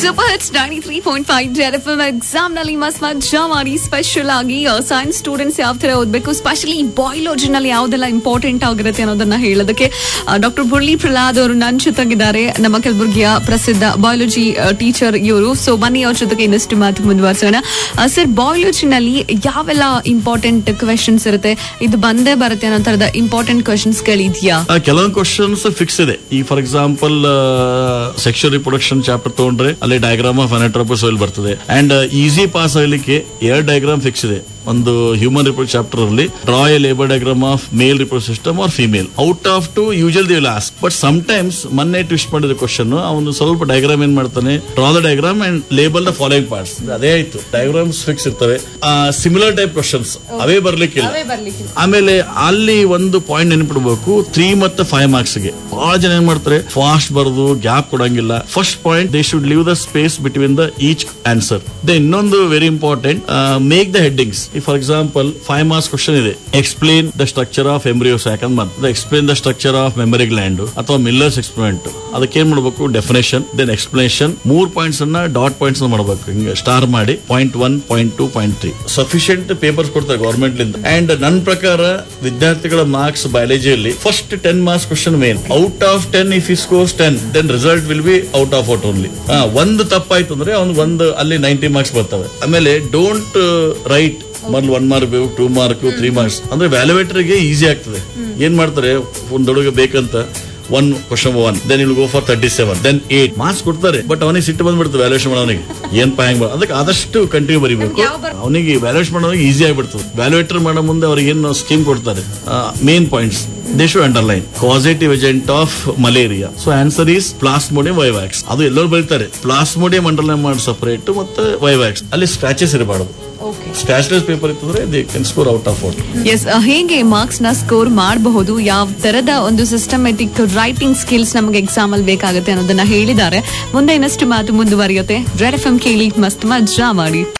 super hits ninety three point five F M exam ನಲ್ಲಿ ಮಸ್ತ್ ಮಜಾ ಮಾಡಿ ಸ್ಪೆಷಲ್ ಆಗಿ ಸೈನ್ಸ್ ಸ್ಟೂಡೆಂಟ್ಸ್ ಯಾವ ತರ ಓದಬೇಕು ಸ್ಪೆಷಲಿ ಬಯಾಲಜಿ ನಲ್ಲಿ ಯಾವ್ದೆಲ್ಲ ಇಂಪಾರ್ಟೆಂಟ್ ಆಗಿರುತ್ತೆ ಅನ್ನೋದನ್ನ ಹೇಳೋದಕ್ಕೆ ಡಾಕ್ಟರ್ ಮುರಳಿ ಪ್ರಹ್ಲಾದ್ ಅವರು ನನ್ನ ಜೊತೆಗಿದ್ದಾರೆ ನಮ್ಮ ಕಲಬುರಗಿಯ ಪ್ರಸಿದ್ಧ ಬಯಾಲಜಿ ಟೀಚರ್ ಇವರು ಸೊ ಬನ್ನಿ ಅವ್ರ ಜೊತೆಗೆ ಇನ್ನಷ್ಟು ಮಾತು ಮುಂದುವರ್ಸೋಣ ಸರ್ ಬಯಾಲಜಿನಲ್ಲಿ ಯಾವೆಲ್ಲ ಇಂಪಾರ್ಟೆಂಟ್ ಕ್ವೆಶನ್ಸ್ ಇರುತ್ತೆ ಇದು ಬಂದೇ ಬರುತ್ತೆ ಅನ್ನೋ ತರದ ಇಂಪಾರ್ಟೆಂಟ್ ಕ್ವೆಶನ್ಸ್ ಗಳಿದ್ಯಾ ಆ, ಕೆಲವೊಂದು ಕ್ವಶನ್ಸ್ ಫಿಕ್ಸ್ ಇದೆ ಈ for example sexual reproduction chapter ತಗೊಂಡ್ರೆ ಅಲ್ಲಿ ಡಯಾಗ್ರಾಮ್ ಆಫ್ ಅನಾಟ್ರೋಪಸ್ ಅಲ್ಲಿ ಬರ್ತದೆ ಅಂಡ್ ಈಸಿ ಪಾಸ್ ಆಗಲಿಕ್ಕೆ ಎರಡು ಡಯಾಗ್ರಾಮ್ ಫಿಕ್ಸ್ ಇದೆ ಒಂದು ಹ್ಯೂಮನ್ ರಿಪೋರ್ಟ್ ಚಾಪ್ಟರ್ ಅಲ್ಲಿ draw a labour diagram of male report system or female out of two usual the last but sometimes ಮೊನ್ನೆ ಟ್ವಿಸ್ಟ್ ಮಾಡಿದ ಕ್ವಶನ್ ಅವನು ಸ್ವಲ್ಪ ಡಯಾಗ್ರಾಮ್ ಏನ್ ಮಾಡ್ತಾನೆ draw the diagram and label the following parts ಅದೇ ಆಯ್ತು diagrams fix ಇರ್ತವೆ similar type questions ಅವೇ ಬರ್ಲಿಕ್ಕಿಲ್ಲ ಆಮೇಲೆ ಅಲ್ಲಿ ಒಂದು ಪಾಯಿಂಟ್ ನೆನಪಿಡ್ಬೇಕು ತ್ರೀ ಮತ್ತೆ ಫೈವ್ ಮಾರ್ಕ್ಸ್ ಗೆ ಬಹಳ ಜನ ಏನ್ ಮಾಡ್ತಾರೆ ಫಾಸ್ಟ್ ಬರೆದು ಗ್ಯಾಪ್ ಕೊಡಂಗಿಲ್ಲ first point they should leave the space between the each answer the ಇನ್ನೊಂದು very important make the headings for example five marks question ಇದೆ explain the structure of embryos ಯಾಕಂದ್ರೆ ಮತ್ತೆ explain the structure of memory gland ಅಥವಾ Miller's experiment ಅದಕ್ಕೆ ಏನ್ ಮಾಡಬೇಕು definition then explanation ಮೂರ್ points ಅನ್ನ ಡಾಟ್ ಪಾಯಿಂಟ್ಸ್ ಮಾಡಬೇಕು ಹಿಂಗೆ ಸ್ಟಾರ್ ಮಾಡಿ point one point two point three sufficient papers ಕೊಡ್ತಾರೆ ಗೌರ್ಮೆಂಟ್ ಲಿಂದ ಅಂಡ್ ನನ್ನ ಪ್ರಕಾರ ವಿದ್ಯಾರ್ಥಿಗಳ ಮಾರ್ಕ್ಸ್ ಬಯಾಲಜಿಯಲ್ಲಿ first ten marks question main out of ten if he scores ten then result will be out of out only ಒಂದು ತಪ್ಪಾಯ್ತು ಅಂದ್ರೆ ಅವ್ನು ಒಂದು ಅಲ್ಲಿ ನೈಂಟಿ ಮಾರ್ಕ್ಸ್ ಬರ್ತವೆ ಆಮೇಲೆ ಡೋಂಟ್ ರೈಟ್ ಮೊದಲು ಒನ್ ಮಾರ್ಕ್ ಬೇಕು ಟೂ ಮಾರ್ಕ್ ತ್ರೀ ಮಾರ್ಕ್ಸ್ ಅಂದ್ರೆ ವ್ಯಾಲ್ಯುವೇಟರ್ ಗೆ ಈಸಿ ಆಗ್ತದೆ ಏನ್ ಮಾಡ್ತಾರೆ ಒಂದ್ ಹುಡುಗ ಬೇಕಂತ one question one then I'll go for thirty seven then eight marks ಕೊಡ್ತಾರೆ ಬಟ್ ಅವನಿಗೆ ಸಿಟ್ಟು ಬಂದ್ಬಿಡ್ತದೆ ವ್ಯಾಲ್ಯೂಷನ್ ಮಾಡೋನಿಗೆ ಏನ್ ಹ್ಯಾಂಗ್ ಅದಕ್ಕೆ ಆದಷ್ಟು ಕಂಟಿನ್ಯೂ ಬರಿಬೇಕು ಅವನಿಗೆ ವ್ಯಾಲ್ಯೂಷನ್ ಮಾಡೋನಿಗೆ ಈಸಿ ಆಗಿಬಿಡ್ತದೆ ವ್ಯಾಲ್ಯೂಯೇಟರ್ ಮಾಡೋ ಮುಂದೆ ಅವ್ರಿಗೆ ಏನು ಸ್ಕೀಮ್ ಕೊಡ್ತಾರೆ main points they should underline causative agent of malaria so answer is plasmodium vivax ಅದು ಎಲ್ಲರೂ ಬರೀತಾರೆ ಪ್ಲಾಸ್ಮೋಡಿಯಂ ಅಂಡರ್ಲೈನ್ ಮಾಡಿ ಸಪರೇಟ್ ಮತ್ತೆ ವೈವ್ಯಾಕ್ಸ್ ಅಲ್ಲಿ ಸ್ಕ್ರಾಚಸ್ ಇರಬಾರ್ದು ಸ್ಕ್ರಾಚ್ಲೆಸ್ ಪೇಪರ್ ಇತ್ತಂದ್ರೆ they can score out of out yes ಹೇಗೆ ಮಾರ್ಕ್ಸ್ ನ ಸ್ಕೋರ್ ಮಾಡಬಹುದು ಯಾವ ತರದ ಒಂದು ಸಿಸ್ಟಮೆಟಿಕ್ ರೈಟಿಂಗ್ ಸ್ಕಿಲ್ಸ್ ನಮಗೆ ಎಕ್ಸಾಮ್ ಅಲ್ಲಿ ಬೇಕಾಗುತ್ತೆ ಅನ್ನೋದನ್ನ ಹೇಳಿದ್ದಾರೆ ಮುಂದೆ ಇನ್ನಷ್ಟು ಮಾತು ಮುಂದುವರಿಯುತ್ತೆ ರೆಡ್ ಎಫ್ ಎಂ ಕೇಳಿ ಮಸ್ತ್ ಮಜಾ ಮಾಡಿ